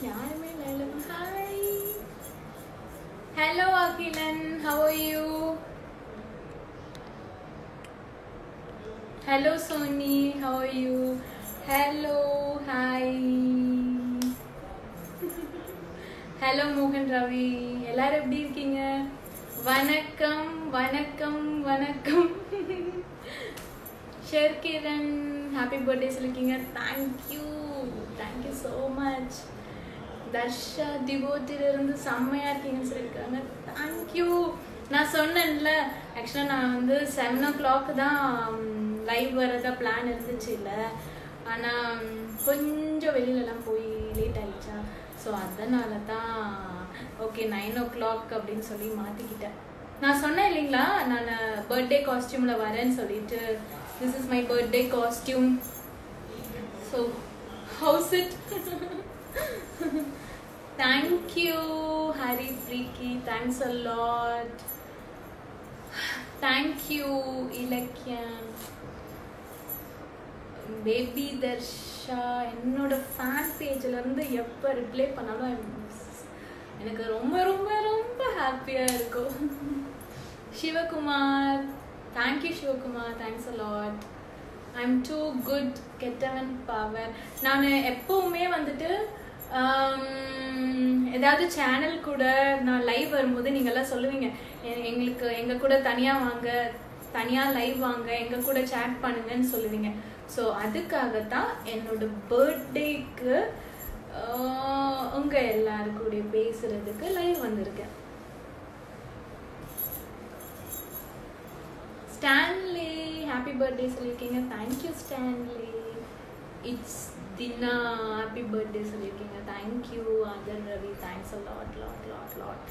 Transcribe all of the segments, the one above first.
யாருமே இல்லை hi hello Akilan how are you hello Soni how are you hello hi hello மோகன் ரவி எல்லாரும் எப்படி இருக்கீங்க வணக்கம் வணக்கம் வணக்கம் ஷெர்கிரன் ஹாப்பி பர்த்டே சொல்லிருக்கீங்க thank you thank you so much Dharsha திவோத்திலிருந்து செம்மையாக இருக்கீங்கன்னு சொல்லியிருக்காங்க தேங்க்யூ நான் சொன்னேன்ல ஆக்சுவலாக நான் வந்து செவன் ஓ கிளாக் தான் லைவ் வரதா பிளான் இருந்துச்சு இல்லை ஆனால் கொஞ்சம் வெளியிலலாம் போய் லேட் ஆயிடுச்சா ஸோ அதனால தான் ஓகே நைன் ஓ கிளாக் அப்படின்னு சொல்லி மாற்றிக்கிட்டேன் நான் சொன்னேன் இல்லைங்களா நான் பர்த்டே காஸ்டியூமில் வரேன்னு சொல்லிட்டு this is my birthday costume so how's it thank you Hari freaky thanks a lot thank you Ilakkiyam baby Dharsha என்னோட ஃபேன் பேஜ்ல இருந்து எப்போ ரிப்ளை பண்ணாலும் எனக்கு ரொம்ப ரொம்ப ரொம்ப ஹாப்பியாக இருக்கும் Sivakumar thank you Sivakumar thanks a lot I am too good கெட்டவன் பவர் நான் எப்பவுமே வந்துட்டு ஏதாவது சேனல் கூட நான் லைவ் வரும்போது நீங்கள்லாம் சொல்லுவீங்க எங்களுக்கு எங்கள் கூட தனியாக வாங்க தனியாக லைவ் வாங்க எங்கள் கூட சேட் பண்ணுங்கன்னு சொல்லுவீங்க ஸோ அதுக்காகத்தான் என்னோட பர்த்டேக்கு உங்கள் எல்லாருக்கூடைய பேசுறதுக்கு லைவ் வந்திருக்கேன் ஸ்டான்லி ஹாப்பி பர்த்டே சொல்லியிருக்கீங்க thank you Stanley it's Dhina happy birthday சொல்லியிருக்கீங்க thank you Athar Ravi thanks a lot lot lot lot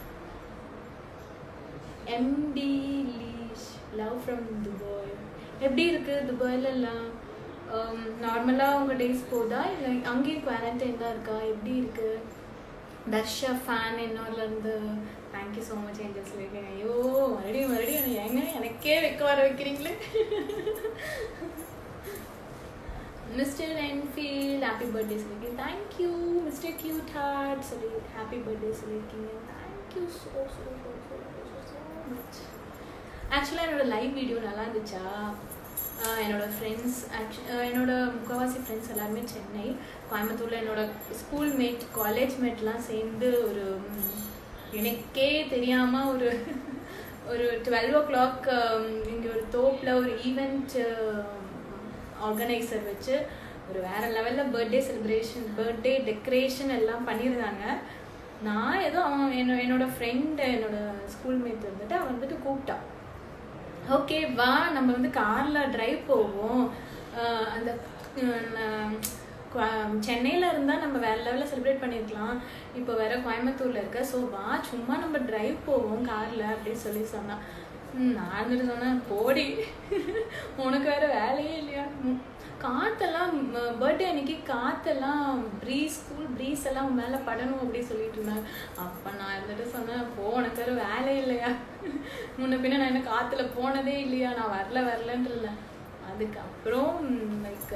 எம்டி லீஷ் லவ் ஃப்ரம் துபாய் எப்படி இருக்கு துபாயில எல்லாம் நார்மலாக உங்கள் டேஸ் போதா இல்லை அங்கேயும் குவாரண்டைன் தான் இருக்கா எப்படி இருக்கு தர்ஷா ஃபேன் என்னோடலேருந்து தேங்க்யூ ஸோ மச் ஏஞ்சல் சொல்லியிருக்கேன் ஐயோ மறுபடியும் மறுபடியும் ஏங்க எனக்கே வைக்க வர வைக்கிறீங்களே மிஸ்டர் என்ஃபீல்ட் ஹாப்பி பர்த்டே சொல்லியிருக்கீங்க தேங்க்யூ மிஸ்டர் கியூட் ஹார்ட் சொல்லி ஹாப்பி பர்த்டே சொல்லியிருக்கீங்க thank you so so so so so much ஆக்சுவலாக என்னோட லைவ் வீடியோ நல்லா இருந்துச்சா என்னோட ஃப்ரெண்ட்ஸ் ஆக்சு என்னோட முக்கால்வாசி ஃப்ரெண்ட்ஸ் எல்லாருமே சென்னை கோயம்புத்தூரில் என்னோட ஸ்கூல் மேட் காலேஜ் மேட்லாம் சேர்ந்து ஒரு எனக்கே தெரியாமல் ஒரு ஒரு டுவெல் ஓ கிளாக் இங்கே ஒரு தோப்பில் ஒரு ஈவெண்ட் ஆர்கனைசர் வச்சு ஒரு வேற லெவலில் பர்த்டே செலிப்ரேஷன் பர்த்டே டெக்கரேஷன் எல்லாம் பண்ணியிருந்தாங்க நான் ஏதோ அவன் என்னோட என்னோட ஃப்ரெண்டு என்னோட ஸ்கூல்மேட் வந்துட்டு அவன் வந்துட்டு கூப்பிட்டான் ஓகே வா நம்ம வந்து காரில் ட்ரைவ் போவோம் அந்த சென்னையில் இருந்தால் நம்ம வேறு லெவலில் செலிப்ரேட் பண்ணியிருக்கலாம் இப்போ வேற கோயம்புத்தூரில் இருக்க ஸோ வா சும்மா நம்ம ட்ரைவ் போவோம் காரில் அப்படின்னு சொல்லி சொன்னான் நான் இருந்துட்டு சொன்னேன் போடி உனக்கு வேற வேலையே இல்லையா காற்றெல்லாம் பர்த்டே அன்னைக்கு காற்றெல்லாம் ப்ரீஸ் ஸ்கூல் ப்ரீஸ் எல்லாம் மேலே படணும் அப்படி சொல்லிட்டு இருந்தாங்க அப்போ நான் இருந்துட்டு சொன்னேன் போ உனக்கு வேறு வேலை இல்லையா முன்ன பின்ன நான் என்ன காற்றுல போனதே இல்லையா நான் வரல வரலன்னு இருந்தேன் அதுக்கப்புறம் லைக்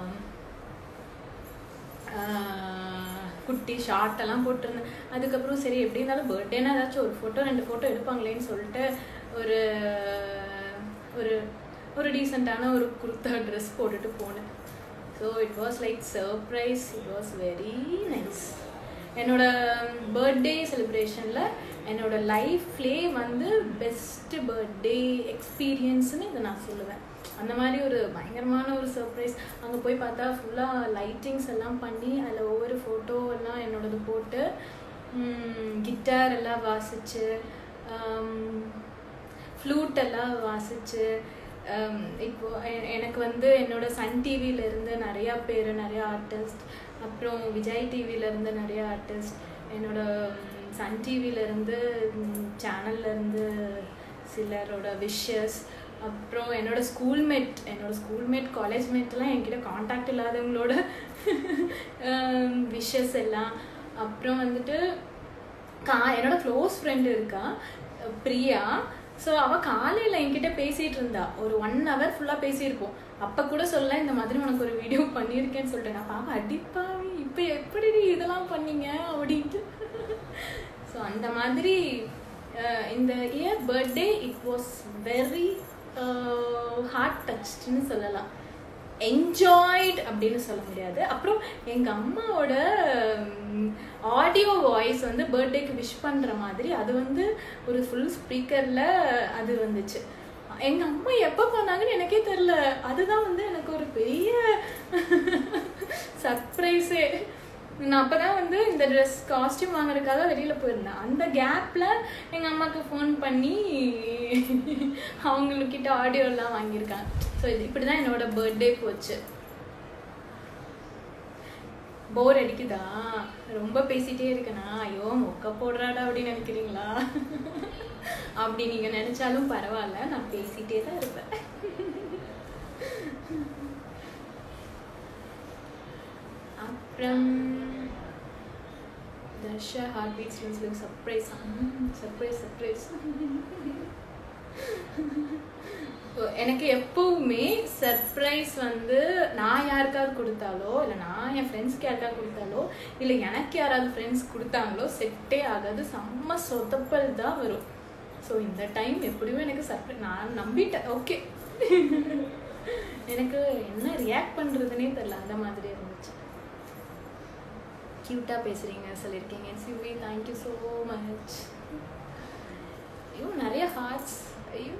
குட்டி ஷார்ட் எல்லாம் போட்டிருந்தேன் அதுக்கப்புறம் சரி எப்படி இருந்தாலும் பர்த்டேனா ஏதாச்சும் ஒரு ஃபோட்டோ ரெண்டு ஃபோட்டோ எடுப்பாங்களேன்னு சொல்லிட்டு ஒரு ஒரு ஒரு டீசெண்டான ஒரு குர்த்தா ட்ரெஸ் போட்டுட்டு போனேன் so it was like surprise it was very nice என்னோட பர்த்டே செலிப்ரேஷனில் என்னோட லைஃப்லே வந்து பெஸ்ட்டு பர்த்டே எக்ஸ்பீரியன்ஸ்னு இதை நான் சொல்லுவேன் அந்த மாதிரி ஒரு பயங்கரமான ஒரு சர்ப்ரைஸ் அங்கே போய் பார்த்தா ஃபுல்லாக லைட்டிங்ஸ் எல்லாம் பண்ணி அதில் ஒவ்வொரு ஃபோட்டோ எல்லாம் என்னோடது போட்டு கிட்டார் எல்லாம் வாசிச்சு ஃப்ளூட் எல்லாம் வாசிச்சு இப்போ எனக்கு வந்து என்னோட சன் டிவியிலேருந்து நிறையா பேர் நிறையா ஆர்டிஸ்ட் அப்புறம் விஜய் டிவியிலேருந்து நிறையா ஆர்டிஸ்ட் என்னோட சன் டிவியிலேருந்து சேனல்லேருந்து சிலரோட விஷஸ் அப்புறம் என்னோட ஸ்கூல்மேட் என்னோட ஸ்கூல்மேட் காலேஜ் மேட்லாம் என்கிட்ட காண்டாக்ட் இல்லாதவங்களோட விஷஸ் எல்லாம் அப்புறம் வந்துட்டு கா என்னோட க்ளோஸ் ஃப்ரெண்டு இருக்கா பிரியா ஸோ அவள் காலையில் என்கிட்ட பேசிகிட்டு இருந்தா ஒரு ஒன் ஹவர் ஃபுல்லாக பேசியிருப்போம் அப்போ கூட சொல்ல இந்த மாதிரி உனக்கு ஒரு வீடியோ பண்ணியிருக்கேன்னு சொல்லிட்டு நான் பாப்பா அடிப்பாவி இப்போ எப்படி இதெல்லாம் பண்ணீங்க அப்படின்ட்டு ஸோ அந்த மாதிரி அஹ், இந்த year birthday it was very heart டச்டுன்னு சொல்லலாம் என்ஜாய்ட் அப்படின்னு சொல்ல முடியாது அப்புறம் எங்கள் அம்மாவோட ஆடியோ வாய்ஸ் வந்து பர்த்டேக்கு விஷ் பண்ணுற மாதிரி அது வந்து ஒரு ஃபுல் ஸ்பீக்கரில் அது வந்துச்சு எங்கள் அம்மா எப்போ பண்ணாங்கன்னு எனக்கே தெரில அதுதான் வந்து எனக்கு ஒரு பெரிய சர்ப்ரைஸே நான் அப்போ தான் வந்து இந்த ட்ரெஸ் காஸ்டியூம் வாங்குறதுக்காக வெளியில் போயிருந்தேன் அந்த கேப்பில் எங்கள் அம்மாவுக்கு ஃபோன் பண்ணி அவங்கக்கிட்ட ஆடியோலாம் வாங்கியிருக்காங்க ஸோ இது இப்படி தான் என்னோட பர்த்டே போச்சு போர் அடிக்குதா ரொம்ப பேசிட்டே இருக்கனா ஐயோ மொக்க போடுறாடா அப்படின்னு நினைக்கிறீங்களா அப்படி நீங்க நினைச்சாலும் பரவாயில்ல நான் பேசிட்டே தான் இருப்பேன் அப்புறம் Dharsha heart beats look surprise surprise surprise எனக்கு எப்பவுமே சர்ப்ரைஸ் வந்து நான் யாருக்காவது கொடுத்தாலோ இல்லை நான் என் ஃப்ரெண்ட்ஸ்க்கு யாருக்காவது கொடுத்தாலோ இல்லை எனக்கு யாராவது ஃப்ரெண்ட்ஸ் கொடுத்தாங்களோ செட்டே ஆகாது செம்ம சொதப்பல் தான் வரும் ஸோ இந்த டைம் எப்படியும் எனக்கு சர்ப்ரைஸ் நான் நம்பிட்டேன் ஓகே எனக்கு என்ன ரியாக்ட் பண்ணுறதுனே தெரில அந்த மாதிரி இருந்துச்சு க்யூட்டாக பேசுகிறீங்க சொல்லியிருக்கீங்க சிவி தேங்க்யூ ஸோ மச் ஐயோ நிறைய ஹார்ட்ஸ் ஐயோ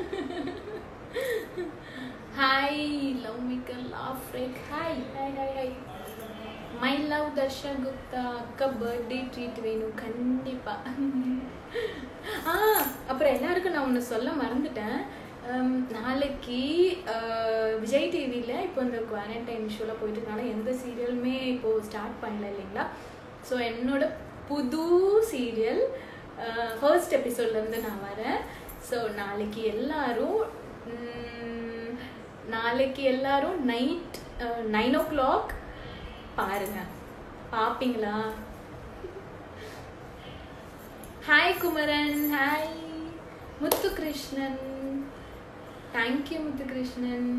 ஹாய் லவ் மிக்கல் லாஃப் ரேக் hi hi hi hi my love Dharsha Gupta அக்கா பர்த்டே ட்ரீட் வேணும் கண்டிப்பாக ஆ அப்புறம் எல்லாருக்கும் நான் ஒன்று சொல்ல மறந்துட்டேன் ஹம், நாளைக்கு அஹ், விஜய் டிவியில் இப்போ இந்த குவாரண்டைன் ஷோவில் போயிட்டு இருக்கனால எந்த சீரியலுமே இப்போது ஸ்டார்ட் பண்ணல இல்லைங்களா ஸோ என்னோட புது சீரியல் ஃபர்ஸ்ட் எபிசோட்லேருந்து நான் வரேன் ஸோ நாளைக்கு எல்லாரும் ம், நாளைக்கு எல்லாரும் நைட் நைன் ஓ கிளாக் பாருங்க பார்ப்பீங்களா hi Kumaran hi Muthukrishnan thank you Muthukrishnan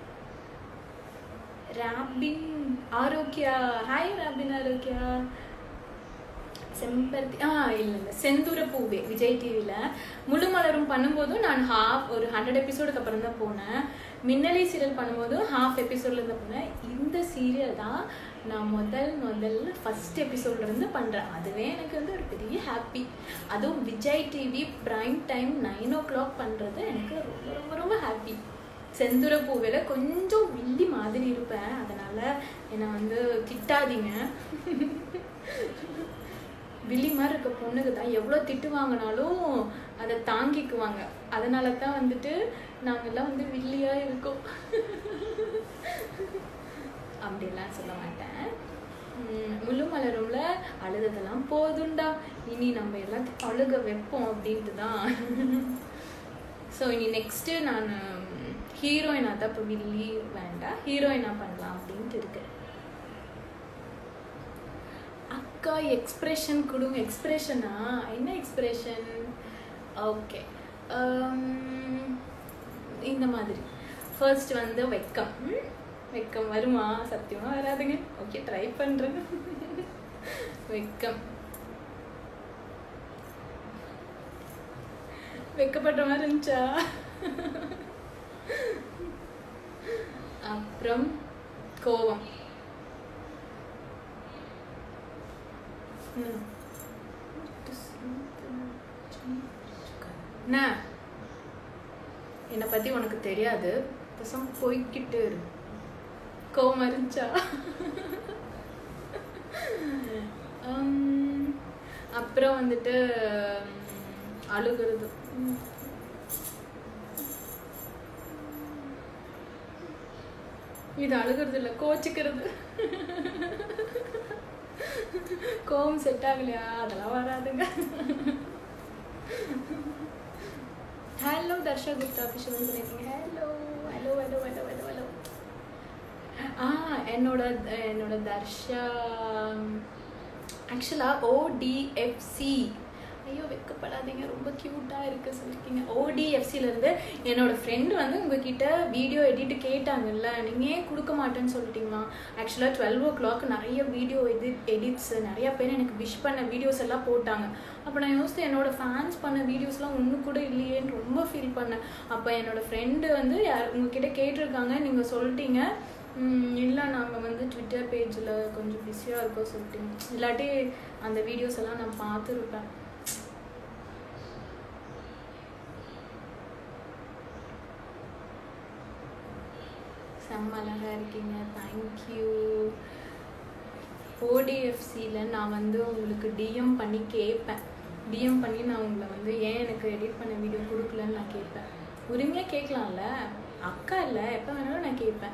Robin Arokya hi Robin Arokya Sembaruthi ஆ இல்லை இல்லை செந்தூர பூவே விஜய் டிவியில் முழுமலரும் பண்ணும்போதும் நான் ஹாஃப் ஒரு ஹண்ட்ரட் எபிசோடுக்கு அப்புறம் தான் போனேன் மின்னலை சீரியல் பண்ணும்போதும் ஹாஃப் எபிசோட்ல இருந்து போனேன் இந்த சீரியல் தான் நான் முதல் முதல்ல ஃபர்ஸ்ட் எபிசோட்லேருந்து பண்ணுறேன் அதுவே எனக்கு வந்து ஒரு பெரிய ஹாப்பி அதுவும் Vijay TV prime time nine o'clock பண்ணுறது எனக்கு ரொம்ப ரொம்ப ரொம்ப ஹாப்பி செந்துர பூவில் கொஞ்சம் வில்லி மாதிரி இருப்பேன் அதனால் என்னை வந்து திட்டாதீங்க வில்லி மாதிரி இருக்க பொண்ணுக்கு தான் எவ்வளோ திட்டு வாங்கினாலும் அதை தாங்கிக்குவாங்க அதனால தான் வந்துட்டு நாங்கெல்லாம் வந்து வில்லியாக இருக்கோம் அப்படிலாம் சொல்ல மாட்டேன் உம், முழு மலரும்ல அழுததெல்லாம் போதும்டா இனி நம்ம எல்லாத்தையும் அழுக வைப்போம் அப்படின்ட்டு தான் ஸோ இனி நெக்ஸ்ட்டு நான் ஹீரோயினாக தான் இப்போ வில்லி வேண்டாம் ஹீரோயினாக பண்ணலாம் அப்படின்ட்டு இருக்கேன் அக்கா எக்ஸ்பிரஷன் கொடுங்க எக்ஸ்பிரஷனா என்ன எக்ஸ்பிரஷன் ஓகே இந்த மாதிரி ஃபர்ஸ்ட் வந்து வெக்கம் ம்? வெக்கம் வருமா சத்தியமாக வராதுங்க ஓகே ட்ரை பண்ணுறேன் வெக்கம் வெக்கப்படுற மாதிரி இருந்துச்சா அப்புறம் கோவம் ம். என்ன என்னை பற்றி உனக்கு தெரியாது பசம் போய்கிட்டு இரு கோவம் இருந்துச்சா உம், அப்புறம் வந்துட்டு உம், அழுகுறது உம். இது அழுகுறது இல்லை கோச்சிக்கிறது கோவம் செட் ஆகலையா அதெல்லாம் வராதுங்க ஹலோ தர்ஷா குப்தா அஃபிஷியல் பண்ணியிருக்கீங்க hello hello hello hello hello hello ஆ என்னோட என்னோட தர்ஷா ஆக்சுவலாக ஓடிஎஃப்சி ஐயோ வெக்கப்படாதீங்க ரொம்ப க்யூட்டாக இருக்குது சொல்லியிருக்கீங்க ஓடிஎஃப்சிலேருந்து என்னோட ஃப்ரெண்டு வந்து உங்ககிட்ட வீடியோ எடிட் கேட்டாங்கல்ல நீங்கள் ஏன் கொடுக்க மாட்டேன்னு சொல்லிட்டீங்களா ஆக்சுவலாக டுவெல் ஓ கிளாக் நிறைய வீடியோ எடிட் எடிட்ஸ் நிறையா பேர் எனக்கு விஷ் பண்ண வீடியோஸ் எல்லாம் போட்டாங்க அப்போ நான் யோசித்து என்னோட ஃபேன்ஸ் பண்ண வீடியோஸ்லாம் ஒன்று கூட இல்லையேன்னு ரொம்ப ஃபீல் பண்ணேன் அப்போ என்னோட ஃப்ரெண்டு வந்து யார் உங்ககிட்ட கேட்டிருக்காங்க நீங்கள் சொல்லிட்டீங்க இல்லை நாங்கள் வந்து ட்விட்டர் பேஜில் கொஞ்சம் பிஸியாக இருக்கோம் சொல்லிட்டீங்க இல்லாட்டி அந்த வீடியோஸ் எல்லாம் நான் பார்த்துருப்பேன் செம்ம அழகாக இருக்கீங்க தேங்க்யூ ஓடிஎஃப்சியில் நான் வந்து உங்களுக்கு டிஎம் பண்ணி கேட்பேன் டிஎம் பண்ணி நான் உங்களை வந்து ஏன் எனக்கு எடிட் பண்ண வீடியோ கொடுக்கலன்னு நான் கேட்பேன் உரிமையாக கேட்கலாம்ல அக்கா இல்லை எப்போ வேணாலும் நான் கேட்பேன்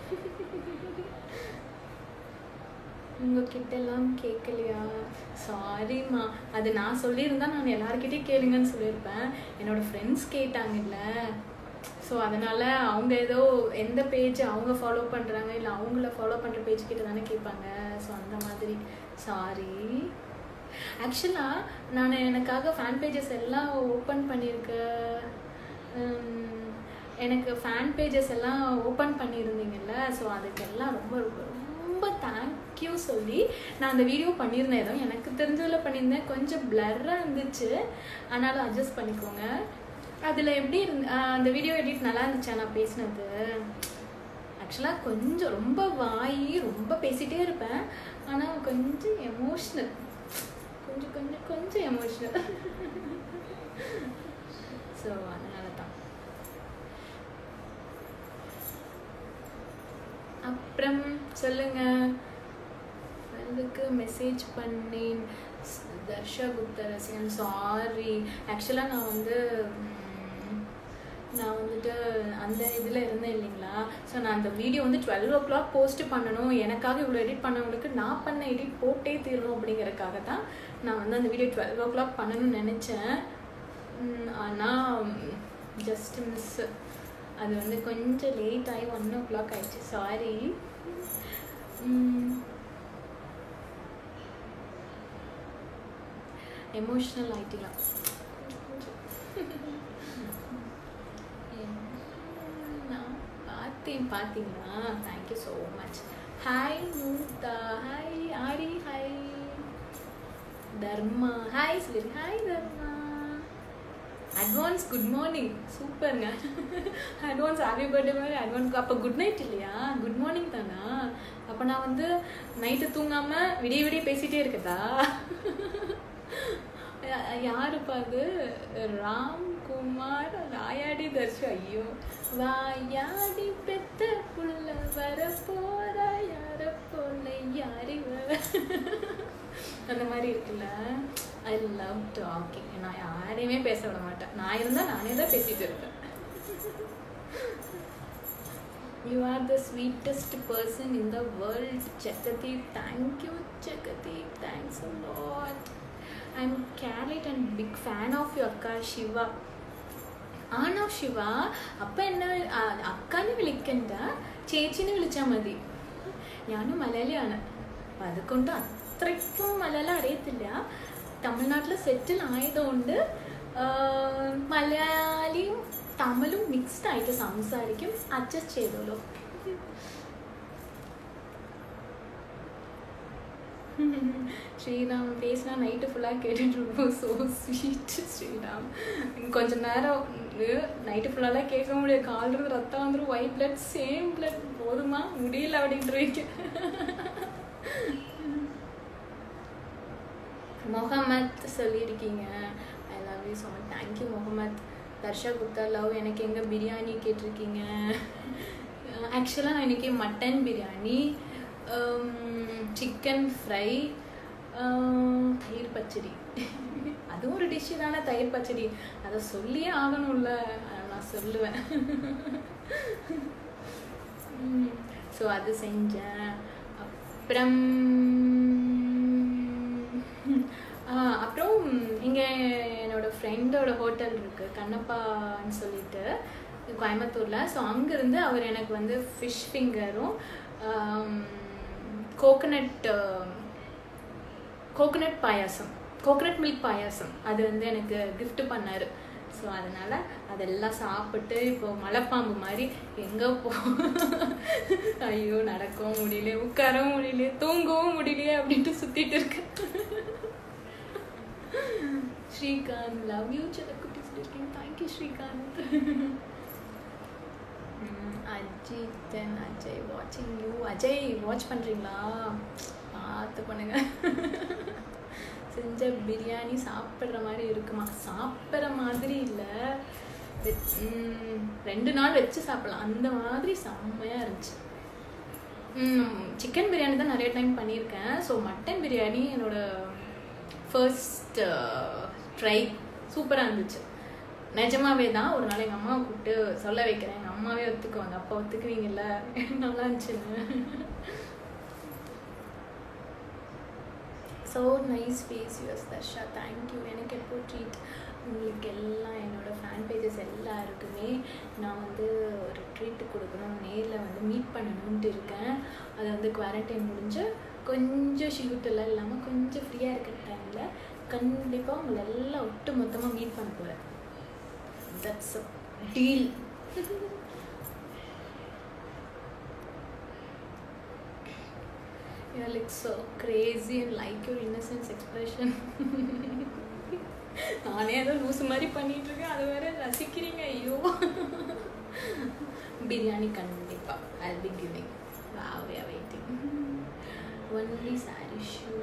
உங்ககிட்ட எல்லாம் கேட்கலையா சாரிம்மா அது நான் சொல்லியிருந்தா நான் எல்லாருக்கிட்டையும் கேளுங்கன்னு சொல்லியிருப்பேன் என்னோட ஃப்ரெண்ட்ஸ் கேட்டாங்கல்ல ஸோ அதனால் அவங்க ஏதோ எந்த பேஜ் அவங்க ஃபாலோ பண்ணுறாங்க இல்லை அவங்கள ஃபாலோ பண்ணுற பேஜ் கிட்ட தானே கேட்பாங்க ஸோ அந்த மாதிரி சாரி ஆக்சுவலாக நான் எனக்காக ஃபேன் பேஜஸ் எல்லாம் ஓப்பன் பண்ணியிருக்கேன் எனக்கு ஃபேன் பேஜஸ் எல்லாம் ஓப்பன் பண்ணியிருந்தீங்கல்ல ஸோ அதுக்கெல்லாம் ரொம்ப ரொம்ப ரொம்ப தேங்க்யூ சொல்லி நான் அந்த வீடியோ பண்ணியிருந்தேன் ஏதோ எனக்கு தெரிஞ்சதில் பண்ணியிருந்தேன் கொஞ்சம் பிளர்ராக இருந்துச்சு ஆனாலும் அட்ஜஸ்ட் பண்ணிக்கோங்க அதில் எப்படி இருந்து அந்த வீடியோ எடிட் நல்லா இருந்துச்சா நான் பேசினது ஆக்சுவலாக கொஞ்சம் ரொம்ப வாய் ரொம்ப பேசிகிட்டே இருப்பேன் ஆனால் கொஞ்சம் எமோஷ்னல் கொஞ்சம் கொஞ்சம் கொஞ்சம் எமோஷ்னல் ஸோ அதனால தான் அப்புறம் சொல்லுங்க அதுக்கு மெசேஜ் பண்ணேன் தர்ஷா குப்தா ரசிகன் சாரி ஆக்சுவலாக நான் வந்து நான் வந்துட்டு அந்த இதில் இருந்தேன் இல்லைங்களா ஸோ நான் அந்த வீடியோ வந்து டுவெல் ஓ கிளாக் போஸ்ட் பண்ணணும் எனக்காக இவ்வளோ எடிட் பண்ணவங்களுக்கு நான் பண்ண எடிட் போட்டே தீரணும் அப்படிங்கிறதுக்காக தான் நான் வந்து அந்த வீடியோ டுவெல் ஓ கிளாக் பண்ணணும்னு நினச்சேன் ஆனால் ஜஸ்ட் மிஸ் அது வந்து கொஞ்சம் லேட் ஆகி ஒன் ஓ கிளாக் ஆயிடுச்சு சாரி எமோஷ்னல் ஆகிட்டலாம் நான் பார்த்தேன் பார்த்தீங்களா thank you so much hi Nutha hi Aari hi Dharma hi சொல்லி hi Dharma advance good morning சூப்பருங்க அட்வான்ஸ் ஹாப்பி பர்த்டே மாதிரி அட்வான்ஸ் அப்போ குட் நைட் இல்லையா குட் மார்னிங் தானா அப்போ நான் வந்து நைட்டு தூங்காமல் விடிய விடிய பேசிகிட்டே இருக்கதா யாருப்பா அது ராம்குமார் ராயாடி தர்ஷு ஐயோ வாயாடி பெத்த புள்ள வர போறா யார போல யாரி அந்த மாதிரி இருக்குல்ல ஐ லவ் டாக்கிங் நான் யாரையுமே பேச விட மாட்டேன் நான் இருந்தால் நானே தான் பேசிட்டு இருப்பேன் you are the sweetest person in the world Jagadeep thank you Jagadeep thanks a lot I am carrot and big fan of you അക്ക ശിവ ആണോ ശിവ അപ്പം എന്നെ അക്കാനെ വിളിക്കണ്ട ചേച്ചിനെ വിളിച്ചാൽ മതി ഞാനും മലയാളിയാണ് അപ്പം അതുകൊണ്ട് അത്രയ്ക്കും മലയാളം അറിയത്തില്ല തമിഴ്നാട്ടിൽ സെറ്റിൽ ആയതുകൊണ്ട് മലയാളിയും തമിഴും മിക്സ്ഡ് ആയിട്ട് സംസാരിക്കും അഡ്ജസ്റ്റ് ചെയ്തോളൂ ஸ்ரீராம் பேசினா நைட்டு ஃபுல்லாக கேட்டுட்டு இருப்போம் ஸோ ஸ்வீட் ஸ்ரீராம் கொஞ்ச நேரம் நைட்டு ஃபுல்லாலாம் கேட்க முடியாது கால்றது ரத்தம் வந்துடும் ஒயிட் பிளட் சேம் பிளட் போதுமா முடியல அப்படின்றீங்க முகமத் சொல்லியிருக்கீங்க I love you so much thank you Muhammad Dharsha Gupta love எனக்கு எங்கே பிரியாணி கேட்டிருக்கீங்க ஆக்சுவலாக நான் இன்றைக்கி மட்டன் பிரியாணி சிக்கன் ஃப்ரை தயிர் பச்சடி அதுவும் ஒரு டிஷ்ஷு தானே தயிர் பச்சடி அதை சொல்லியே ஆகணும்ல நான் சொல்லுவேன் ஸோ அது செஞ்சேன் அப்புறம் அப்புறம் இங்கே என்னோட ஃப்ரெண்டோட ஹோட்டல் இருக்குது கண்ணப்பான்னு சொல்லிட்டு கோயம்புத்தூரில் ஸோ அங்கேருந்து அவர் எனக்கு வந்து ஃபிஷ் ஃபிங்கரும் coconut coconut payasam coconut milk payasam அது வந்து எனக்கு gift பண்ணார் ஸோ அதனால் அதெல்லாம் சாப்பிட்டு இப்போ மலைப்பாம்பு மாதிரி எங்கே போ ஐயோ நடக்கவும் முடியல உட்காரவும் முடியல தூங்கவும் முடியலையே அப்படின்ட்டு சுற்றிட்டு இருக்கேன் ஸ்ரீகாந்த் லவ் யூ செல்லக்குட்டி சொல்லியிருக்கேன் தேங்க்யூ ஸ்ரீகாந்த் ம், அஜித்தன் அஜய் வாட்சிங் யூ அஜய் வாட்ச் பண்ணுறீங்களா பார்த்து பண்ணுங்க செஞ்ச பிரியாணி சாப்பிட்ற மாதிரி இருக்குமா சாப்பிட்ற மாதிரி இல்லை ரெண்டு நாள் வச்சு சாப்பிடலாம் அந்த மாதிரி செம்மையாக இருந்துச்சு சிக்கன் பிரியாணி தான் நிறைய டைம் பண்ணியிருக்கேன் ஸோ மட்டன் பிரியாணி என்னோட ஃபர்ஸ்ட் ட்ரை சூப்பராக இருந்துச்சு நிஜமாவே தான் ஒரு நாள் எங்கள் அம்மாவை கூப்பிட்டு சொல்ல வைக்கிறேன் எங்கள் அம்மாவே ஒத்துக்குவாங்க அப்பா ஒத்துக்குவீங்கல்ல நல்லா இருந்துச்சுன்னு so nice face US Dharsha thank you எனக்கு எப்போ ட்ரீட் உங்களுக்கு எல்லாம் என்னோடய ஃபேன் பேஜஸ் எல்லாருக்குமே நான் வந்து ஒரு ட்ரீட் கொடுக்கணும் நேரில் வந்து மீட் பண்ணணுன்ட்டு இருக்கேன் அது வந்து குவாரண்டைன் முடிஞ்சு கொஞ்சம் ஷிகுட்டெல்லாம் இல்லாமல் கொஞ்சம் ஃப்ரீயாக இருக்கிற டைமில் கண்டிப்பாக உங்களை எல்லாம் ஒட்டு மொத்தமாக மீட் பண்ண போகிறேன் that's a deal You look so crazy and like your innocence expression. நானே ஏதோ லூசு மாதிரி பண்ணிட்டு இருக்கேன் அது வேற ரசிக்கிறீங்க ஐயோ பிரியாணி கண்டிப்பா I be giving wow we are waiting only sorry ஷூ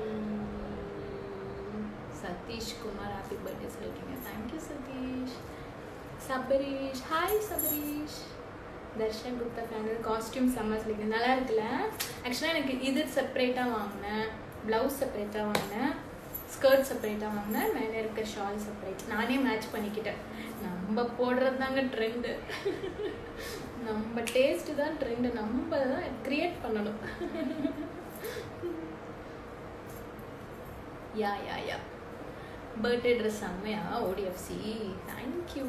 சதீஷ் குமார் ஹாப்பி பர்த்டே சொல்லிட்டீங்க தேங்க்யூ சதீஷ் சபரீஷ் ஹாய் சபரீஷ் தர்ஷன் குப்தா ஃபேனல் காஸ்டியூம் செம்ம சொல்லிங்க நல்லா இருக்குல்ல ஆக்சுவலாக எனக்கு இது செப்பரேட்டாக வாங்கினேன் ப்ளவுஸ் செப்பரேட்டாக வாங்கினேன் ஸ்கர்ட் செப்பரேட்டாக வாங்கினேன் மேலே இருக்க ஷால் செப்பரேட் நானே மேட்ச் பண்ணிக்கிட்டேன் நம்ம போடுறது தாங்க ட்ரெண்டு நம்ம டேஸ்ட்டு தான் ட்ரெண்டு நம்ம தான் க்ரியேட் பண்ணணும் யா யா யா பர்த்டே ட்ரெஸ் செம்மையா ஓடிஎஃப்சி தேங்க்யூ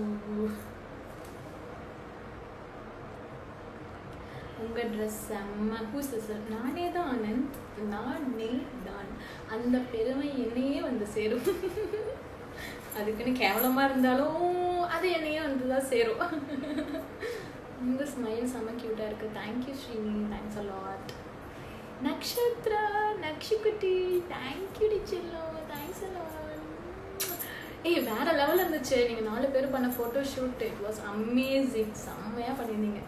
உங்கள் ட்ரெஸ் செம்ம ஹூஸ் சார் நானே தான் ஆனந்த் நானே தான் அந்த பெருமை என்னையே வந்து சேரும் அதுக்குன்னு கேவலமாக இருந்தாலும் அது என்னையே வந்து தான் சேரும் இந்த ஸ்மைல் செம்ம க்யூட்டாக இருக்குது thank you Srini thanks a lot Nakshatra நக்ஷிக்குட்டி தேங்க்யூ டி செல்லோ தேங்க்ஸ் அ லாட் ஏய் வேற லெவலில் இருந்துச்சு நீங்கள் நாலு பேர் பண்ண photo shoot it was amazing செம்மையாக பண்ணியிருந்தீங்க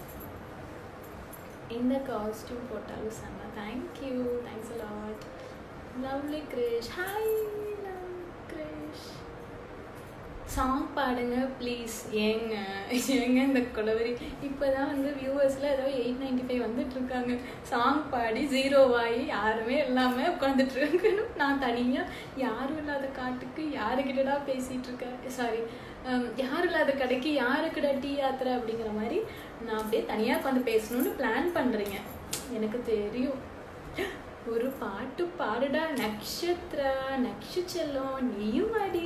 இந்த காஸ்டியூம் போட்டாலும் செம்ம thank you thanks lot lovely Krish hi love Krish song பாடுங்க ப்ளீஸ் ஏங்க ஏங்க இந்த குளவரி இப்போ தான் வந்து வியூவர்ஸில் ஏதோ எயிட் நைன்டி ஃபைவ் வந்துட்டு இருக்காங்க சாங் பாடி ஜீரோவாகி யாருமே இல்லாமல் உட்காந்துட்டு இருக்காங்க நான் தனியாக யாரும் இல்லாத காட்டுக்கு யாருக்கிட்டடா பேசிகிட்டு இருக்கேன் சாரி யாரும் இல்லாத கடைக்கு யாருக்குடா டீ யாத்திரை அப்படிங்கிற மாதிரி நான் அப்படியே தனியாக உட்காந்து பேசணும்னு பிளான் பண்ணுறீங்க எனக்கு தெரியும் ஒரு பாட்டு பாடுடா நக்ஷத்ரா நக்ஷு செல்லம் நீயும் அடி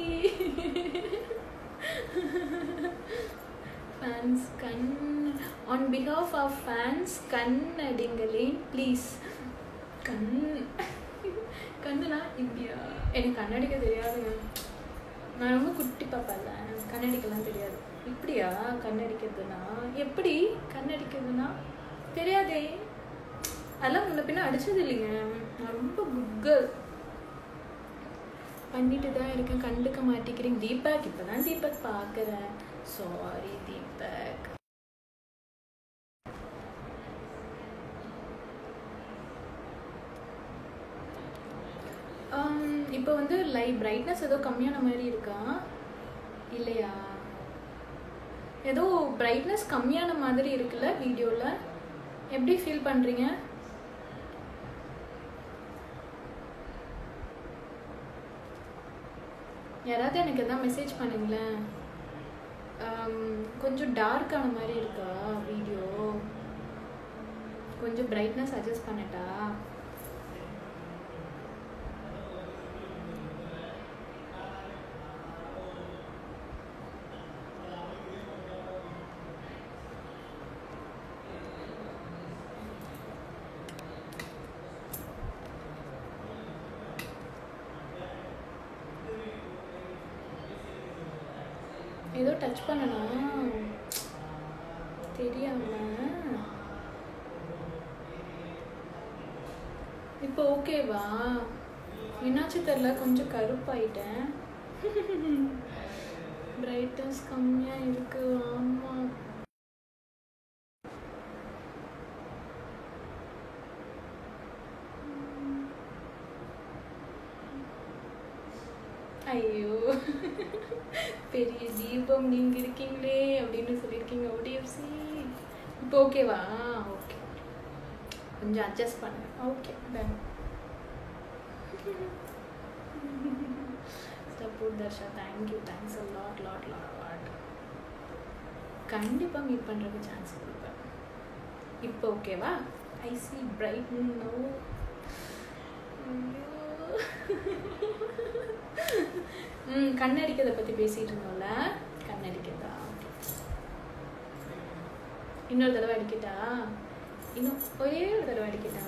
ஃபேன்ஸ் கண் ஆன் பிஹாஃப் ஆஃப் ஃபேன்ஸ் கண் அடிங்களேன் ப்ளீஸ் கண் கண்ணுனா இப்படியா எனக்கு கண்ணடிக்க தெரியாதுங்க நான் ரொம்ப குட்டி பாப்பால கண்ணடிக்கலாம் தெரியாது இப்படியா கண்ணடிக்கிறதுனா எப்படி கண்ணடிக்கிறதுனா தெரியாதே அதெல்லாம் முன்ன பின்ன அடிச்சது இல்லைங்க நான் ரொம்ப குக்கல் பண்ணிட்டு தான் இருக்கேன் கண்டுக்க மாட்டேங்கிறீங்க தீபக் இப்போ தான் தீபக் பார்க்குறேன் சாரி தீபக் இப்போ வந்து லைட் பிரைட்னஸ் ஏதோ கம்மியான மாதிரி இருக்கா இல்லையா ஏதோ பிரைட்னஸ் கம்மியான மாதிரி இருக்குல்ல வீடியோவில் எப்படி ஃபீல் பண்ணுறீங்க யாராவது எனக்கு எதாவது மெசேஜ் பண்ணுங்களேன் கொஞ்சம் டார்க்கான மாதிரி இருக்கா வீடியோ கொஞ்சம் பிரைட்னஸ் அட்ஜஸ்ட் பண்ணட்டா டச் பண்ணனா தெரியாம இப்போ ஓகேவா என்னாச்சு தெரில கொஞ்சம் கருப்பாயிட்டேன் பிரைட்னஸ் கம்மியா இருக்கு ஆமா ஐயோ பெரிய தீபம் நீங்க இருக்கீங்களே அப்படின்னு சொல்லியிருக்கீங்க ஓடிஎஃப்சி இப்போ ஓகேவா ஓகே கொஞ்சம் அட்ஜஸ்ட் பண்ணுங்க okay done support Darsha thank you thanks a lot lot lot lot கண்டிப்பாக மீட் பண்ணுறதுக்கு சான்ஸ் கொடுப்பேன் இப்போ ஓகேவா ஐ சி பிரைட் நோ ம் கண்ணடிக்கிறத பற்றி பேசிகிட்டு இருந்தோம்ல கண்ணடிக்கிறதா ஓகே இன்னொரு தடவை அடிக்கிட்டா இன்னும் ஒரே ஒரு தடவை அடிக்கிட்டா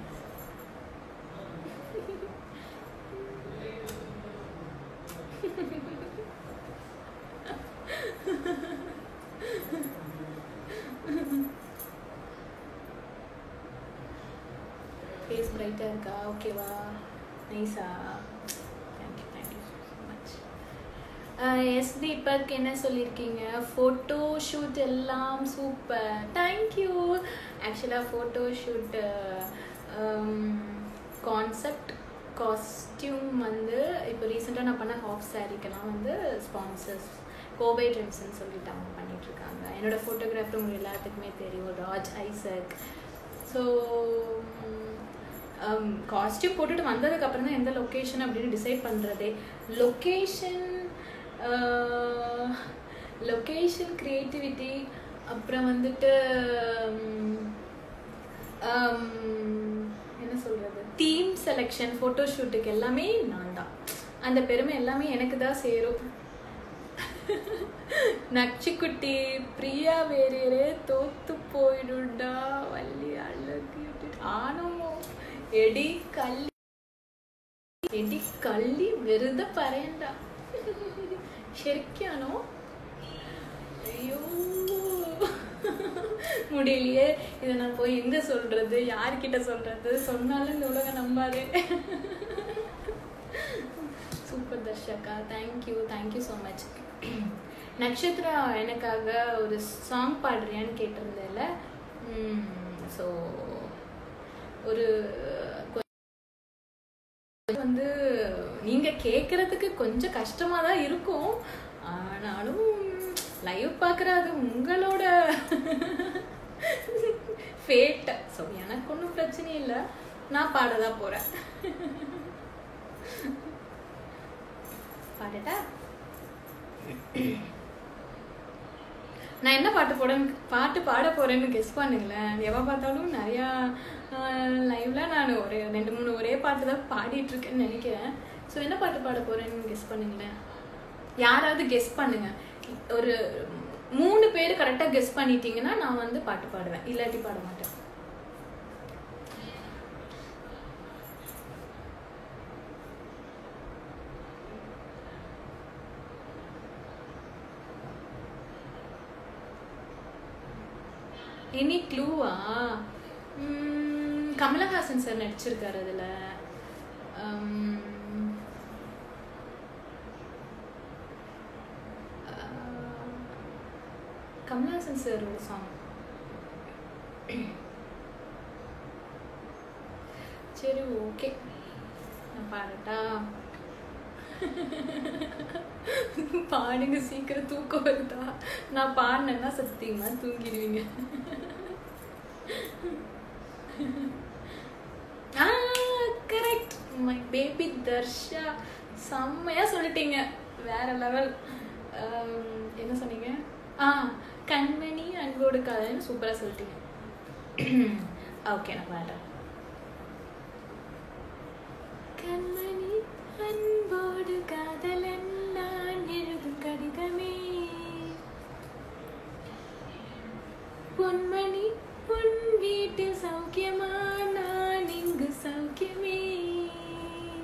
ஃபேஸ் பிரைட்டாக இருக்கா ஓகேவா நைஸா thank you thank you so much yes Deepak என்ன சொல்லியிருக்கீங்க ஃபோட்டோ ஷூட் எல்லாம் சூப்பர் தேங்க்யூ ஆக்சுவலாக ஃபோட்டோ ஷூட்டு கான்செப்ட் காஸ்டியூம் வந்து இப்போ ரீசெண்டாக நான் பண்ண ஹாஃப் சாரீக்கெல்லாம் வந்து ஸ்பான்சர்ஸ் கோபை ட்ரெண்ட்ஸ்னு சொல்லிட்டு அவங்க பண்ணிகிட்ருக்காங்க என்னோடய ஃபோட்டோகிராஃபர் உங்களுக்கு எல்லாத்துக்குமே தெரியும் ராஜ் ஐசக் ஸோ காஸ்டியூம் போட்டுட்டு வந்ததுக்கப்புறம் தான் எந்த லொக்கேஷன் அப்படின்னு டிசைட் பண்ணுறதே லொக்கேஷன் லொக்கேஷன் க்ரியேட்டிவிட்டி அப்புறம் வந்துட்டு என்ன சொல்கிறது தீம் செலெக்ஷன் ஃபோட்டோ ஷூட்டுக்கு எல்லாமே நான் தான் அந்த பெருமை எல்லாமே எனக்கு தான் சேரும் நச்சுக்குட்டி பிரியா வேறே தோத்து போயிடுண்டா வள்ளி அழகு ஆனமோ எடி கள்ளி എടി കള്ളി വെറുതെ പറയണ്ട ശരിക്കാണോ ஐயோ முடியலையே இதை நான் போய் எங்க சொல்றது யார்கிட்ட சொல்றது சொன்னாலும் இந்த உலகம் நம்பாதே சூப்பர் தர்ஷகா thank you thank you so much Natchathira எனக்காக ஒரு சாங் பாடுறியான்னு கேட்டிருந்தேன்ல ஸோ ஒரு வந்து நீங்க கேட்கறதுக்கு கொஞ்சம் கஷ்டமா தான் இருக்கும் ஆனாலும் லைவ் பார்க்கறது உங்களோட ஃபேட் ஸோ எனக்கு ஒன்றும் பிரச்சனை இல்லை நான் பாடதான் போறேன் பாடட்டா நான் என்ன பாட்டு போடன்னு பாட்டு பாட போறேன்னு கெஸ் பண்ணுங்களேன் எவ பார்த்தாலும் நிறையா லைவ்ல நான் ஒரு ரெண்டு மூணு ஒரே பாட்டு தான் பாடிட்டு இருக்கேன்னு நினைக்கிறேன் ஸோ என்ன பாட்டு பாட போறேன்னு கெஸ் பண்ணுங்களேன் யாராவது கெஸ் பண்ணுங்க ஒரு மூணு பேர் கரெக்டாக கெஸ் பண்ணிட்டீங்கன்னா நான் வந்து பாட்டு பாடுவேன் இல்லாட்டி பாட மாட்டேன் எனி க்ளூவா கமலஹாசன் சார் நடிச்சிருக்காரு அதில் கமலஹாசன் சாரோட சாங் சரி ஓகே நான் பாடட்டா பாடுங்க சீக்கிரம் தூக்கம் வருதா நான் பாடினேன்னா சத்தியமா தூங்கிடுவீங்க கரெக்ட் மை பேபி தர்ஷா செம்மையா சொல்லிட்டீங்க வேற லெவல் என்ன சொன்னீங்க ஆ கண்மணி அன்போடு காதல்னு சூப்பராக சொல்லிட்டீங்க ஓகே நான் பாடுறேன் கண்மணி அன்போடு காதலன் நான் எழுதும் கடிதமே பொன்மணி உன் வீட்டில் சௌக்கியமா நான் இங்கு சௌக்கியமே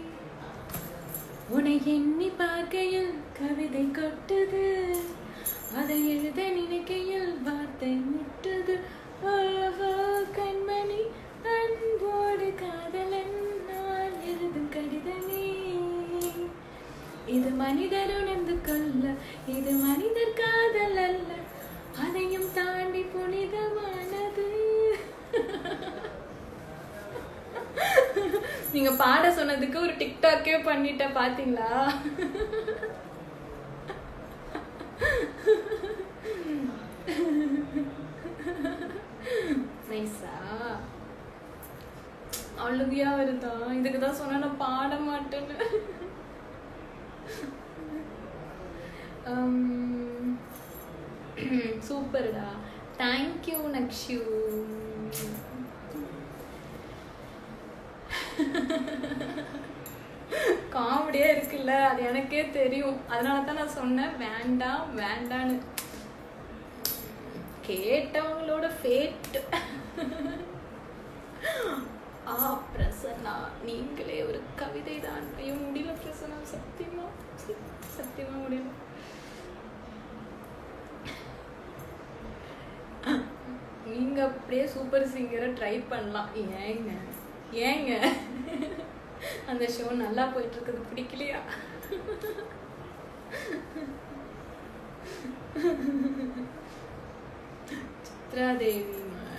உன்னை எண்ணி பார்க்கையில் கவிதை கொட்டுது அதை எழுத நினைக்கையில் வார்த்தை முட்டது ஓஹோ கண்மணி அன்போடு காதலன் நான் எழுதும் கடிதமே இது மனிதர் உணர்ந்து கொள்ள இது மனிதர் காதல் அல்ல அதையும் தாண்டி புனிதமானது நீங்க பாட சொன்னதுக்கு ஒரு டிக்டாக்கே பண்ணிட்ட பாத்தீங்களா நைஸா அழுவியா வருதா இதுக்கு தான் சொன்னா நான் பாட மாட்டேன்னு சூப்பர்டா தேங்க்யூ நக்ஷு காமெடியா இருக்குல்ல அது எனக்கே தெரியும் அதனால தான் நான் சொன்னேன் வேண்டாம் வேண்டான்னு கேட்டவங்களோட ஃபேட் ஆ பிரசன்னா நீங்களே ஒரு கவிதை தான் ஐயோ முடியல பிரசன்னா சத்தியமா சத்தியமா முடியல நீங்க அப்படியே சூப்பர் சிங்கரை ட்ரை பண்ணலாம் ஏங்க ஏங்க அந்த ஷோ நல்லா போயிட்டு இருக்குது பிடிக்கலையா சித்ராதேவி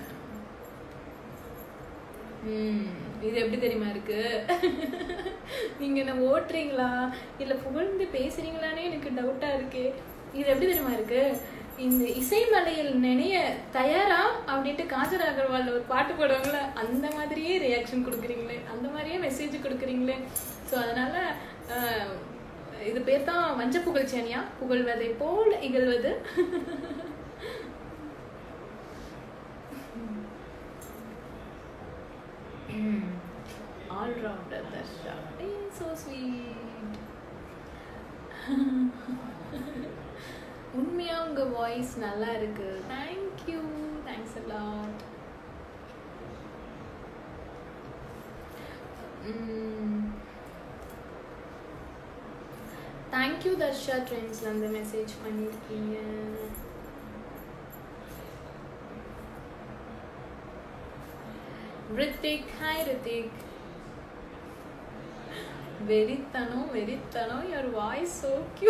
ம் இது எப்படி தெரியுமா இருக்கு நீங்க என்ன ஓட்டுறீங்களா இல்ல புகழ்ந்து பேசுறீங்களானே எனக்கு டவுட்டா இருக்கு இது எப்படி தெரியுமா இருக்கு இந்த இசைமலையில் நினைய தயாரா அப்படின்ட்டு காஜல் அகர்வால் ஒரு பாட்டு போடுவாங்கல்ல அந்த மாதிரியே ரியாக்ஷன் கொடுக்குறீங்களே அந்த மாதிரியே மெசேஜ் கொடுக்குறீங்களே ஸோ அதனால ஆஹ், இது பேர் தான் வஞ்ச புகழ்ச்சியானியா புகழ்வதை போல் இகழ்வது ஆல்ரவுண்டர் தர்ஷா ஸோ ஸ்வீட் உண்மையா உங்க வாய்ஸ் நல்லா இருக்கு thank you thanks a lot thank you Darsha ட்ரெண்ட்ஸ்ல இருந்து மெசேஜ் பண்ணியிருக்கீங்க ரித்திக் ஹாய் ரித்திக் வெறித்தனம் வெறித்தனம் your voice so cute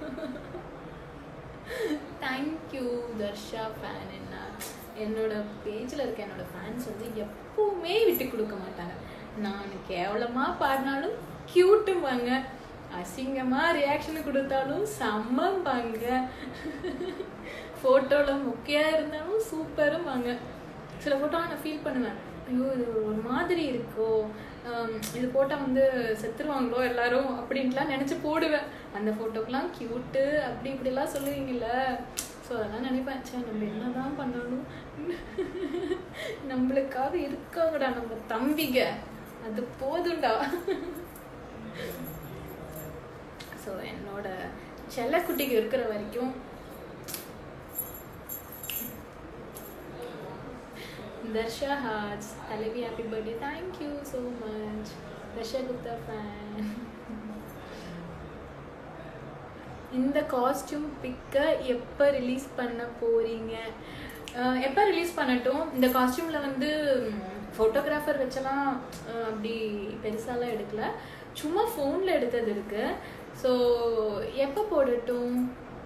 thank you Darsha fan என்ன என்னோட பேஜில் இருக்க என்னோட ஃபேன்ஸ் வந்து எப்பவுமே விட்டு கொடுக்க மாட்டாங்க நான் கேவலமாக பாடினாலும் க்யூட்டும்பாங்க அசிங்கமாக ரியாக்ஷன் கொடுத்தாலும் செம்மம்பாங்க ஃபோட்டோவில் முக்கியாக இருந்தாலும் சூப்பரும்பாங்க சில ஃபோட்டோ நான் ஃபீல் பண்ணுவேன் ஐயோ இது ஒரு மாதிரி இருக்கோ ஆம், இது போட்டால் வந்து செத்துருவாங்களோ எல்லாரும் அப்படின்ட்டுலாம் நினச்சி போடுவேன் அந்த ஃபோட்டோக்கெலாம் க்யூட்டு அப்படி இப்படிலாம் சொல்லுவீங்கல்ல ஸோ அதெல்லாம் நினைப்பேன் சே நம்ம என்னதான் பண்ணாலும் நம்மளுக்காக இருக்காங்கடா நம்ம தம்பிங்க அது போதும்டா ஸோ என்னோட செல்லக்குட்டிக்கு இருக்கிற வரைக்கும் தர்ஷா ஹார்ட்ஸ் தலைவி happy birthday thank you so much Darsha Gupta fan இந்த காஸ்டியூம் பிக்கை எப்போ ரிலீஸ் பண்ண போறீங்க அஹ் எப்போ ரிலீஸ் பண்ணட்டும் இந்த காஸ்டியூமில் வந்து ஃபோட்டோகிராஃபர் வச்செல்லாம் அஹ் அப்படி பெருசாலாம் எடுக்கல சும்மா ஃபோனில் எடுத்தது இருக்கு ஸோ எப்போ போடட்டும்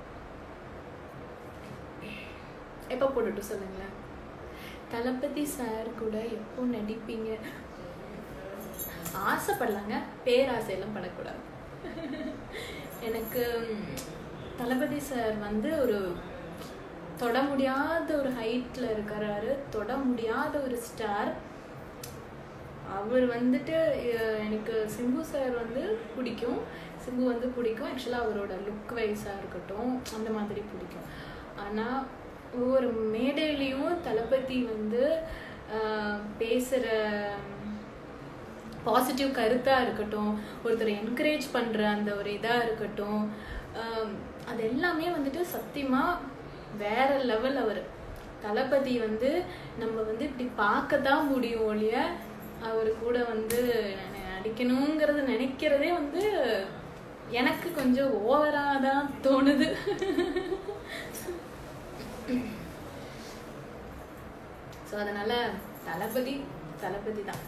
எப்போ போடட்டும் சொல்லுங்களேன் தளபதி சார் கூட எப்போ நடிப்பீங்க ஆசைப்படலாங்க பேராசையெல்லாம் படக்கூடாது எனக்கு ம், தளபதி சார் வந்து ஒரு தொட முடியாத ஒரு ஹைட்டில் இருக்கிறாரு தொட முடியாத ஒரு ஸ்டார் அவர் வந்துட்டு அஹ், எனக்கு சிம்பு சார் வந்து பிடிக்கும் சிம்பு வந்து பிடிக்கும் ஆக்சுவலாக அவரோட லுக் வைஸாக இருக்கட்டும் அந்த மாதிரி பிடிக்கும் ஆனால் ஒவ்வொரு மேடையிலையும் தளபதி வந்து ஆஹ், பேசுற பாசிட்டிவ் கருத்தாக இருக்கட்டும் ஒருத்தரை என்கரேஜ் பண்ணுற அந்த ஒரு இதாக இருக்கட்டும் ஆம், அது எல்லாமே வந்துட்டு சத்தியமாக வேற லெவல் அவர் தளபதி வந்து நம்ம வந்து இப்படி பார்க்க தான் முடியும் ஒழிய அவர் கூட வந்து நடிக்கணுங்கிறது நினைக்கிறதே வந்து எனக்கு கொஞ்சம் ஓவராக தான் தோணுது ஸோ அதனால தளபதி தளபதி தான்